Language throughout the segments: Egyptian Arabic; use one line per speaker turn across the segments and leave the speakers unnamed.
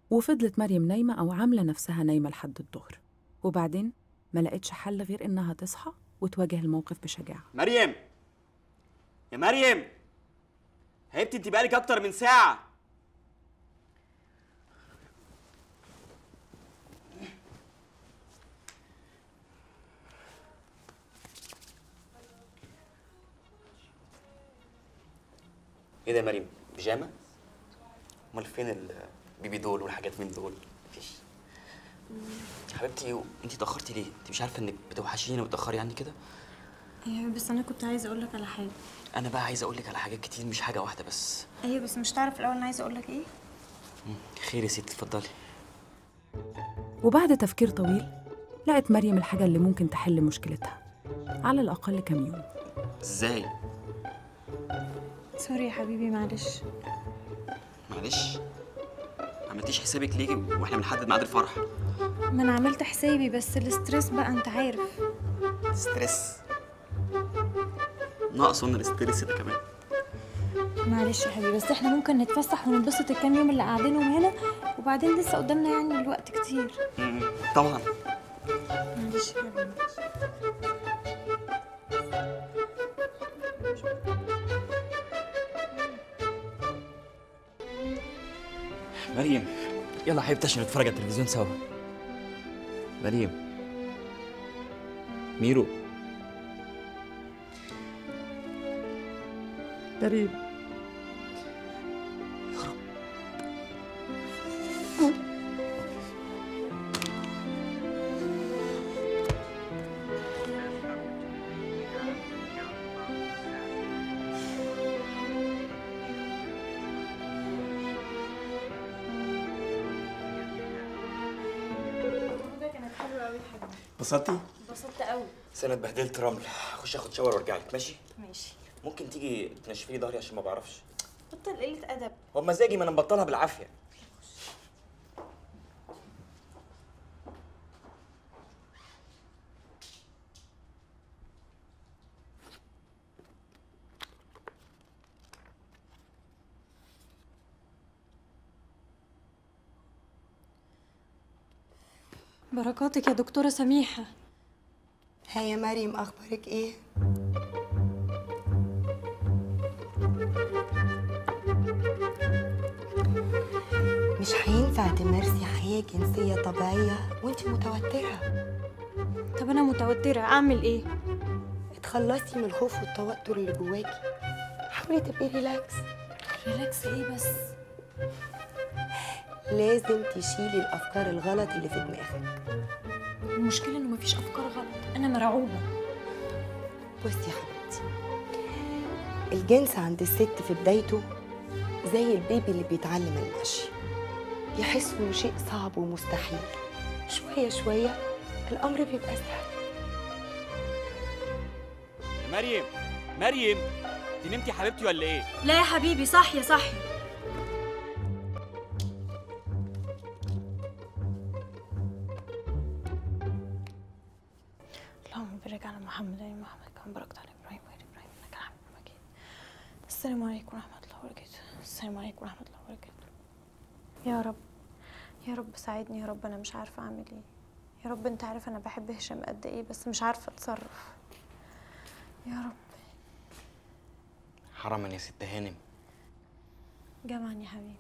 وفضلت مريم نايمة أو عاملة نفسها نايمة لحد الظهر وبعدين ما لقتش حل غير إنها تصحى وتواجه الموقف بشجاعة
مريم يا مريم حبيبتي انت بقالك اكتر من ساعه ايه ده يا مريم بيجامه امال فين البيبي دول والحاجات من دول مفيش حبيبتي انت اتاخرتي ليه انت مش عارفه انك بتوحشيني وتاخري عني كده
ايوه بس انا كنت عايزه اقول لك على حاجه
انا بقى عايز اقول لك على حاجات كتير مش حاجه واحده بس
ايوه بس مش تعرف الاول انا عايزه اقول لك ايه
خير يا ستي اتفضلي
وبعد تفكير طويل لقت مريم الحاجة اللي ممكن تحل مشكلتها على الأقل كام يوم
ازاي
سوري يا حبيبي معلش
معلش ما عملتيش حسابك ليه واحنا بنحدد ميعاد الفرح
ما انا عملت حسابي بس الاسترس بقى انت عارف
ستريس ناقص قلنا الاستريس ده كمان
معلش يا حبيبي بس احنا ممكن نتفسح وننبسط الكام يوم اللي قاعدينهم هنا وبعدين لسه قدامنا يعني الوقت كتير
مم، طبعا
معلش يا حبيبي
مريم يلا حبيبتي عشان نتفرج على التلفزيون سوا مريم ميرو مريم
كانت حلوه قوي يا حبيبي
انبسطتي؟
انبسطت قوي
بس انا اتبهدلت رمل اخش اخد شاور وارجع لك ماشي؟
ماشي
ممكن تيجي تنشفي لي ظهري عشان ما بعرفش
بطل قله ادب
هو مزاجي ما انا مبطلها بالعافيه
بركاتك يا دكتوره سميحه
ها يا مريم اخبارك ايه مش هينفع تمارسي حياه جنسيه طبيعيه وانت متوتره
طب انا متوتره اعمل ايه
اتخلصي من الخوف والتوتر اللي جواكي حاولي تبقي ريلاكس
ريلاكس ايه بس
لازم تشيلي الافكار الغلط اللي في دماغك
المشكله انه مفيش افكار غلط انا مرعوبه
بصي يا حبيبتي الجنس عند الست في بدايته زي البيبي اللي بيتعلم المشي يحس انه شيء صعب ومستحيل شويه شويه الامر بيبقى سهل
يا مريم مريم انت نمتي يا حبيبتي ولا ايه؟
لا يا حبيبي صحي صحي اللهم بارك على محمد وعلى محمد كما باركت على ابراهيم وعلى ابراهيم انك حميد مجيد السلام عليكم ورحمه الله وبركاته السلام عليكم ورحمه الله وبركاته يا رب يا رب ساعدني يا رب انا مش عارفه اعمل ايه يا رب انت عارف انا بحب هشام قد ايه بس مش عارفه اتصرف يا رب
حرما يا ست هانم
جمعا يا حبيبي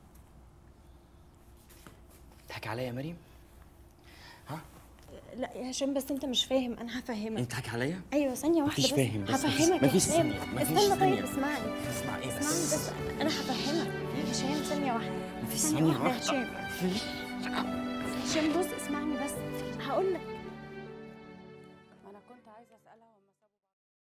تضحكي عليا يا مريم؟ ها؟
لا يا هشام بس انت مش فاهم انا هفهمك
انت تضحكي عليا؟
ايوه ثانيه واحده
مفيش
بس
فاهم بس-
هفهمك
مفيش
يا هشام
ثانية، مفيش
استنى
ثانية.
طيب اسمعني
اسمع ايه
اسمعني بس انا هفهمك يا هشام ثانيه واحده
مفيش
ثانيه
ثانية
واحده يا
واحدة.
هشام هشام بص اسمعني بس هقول لك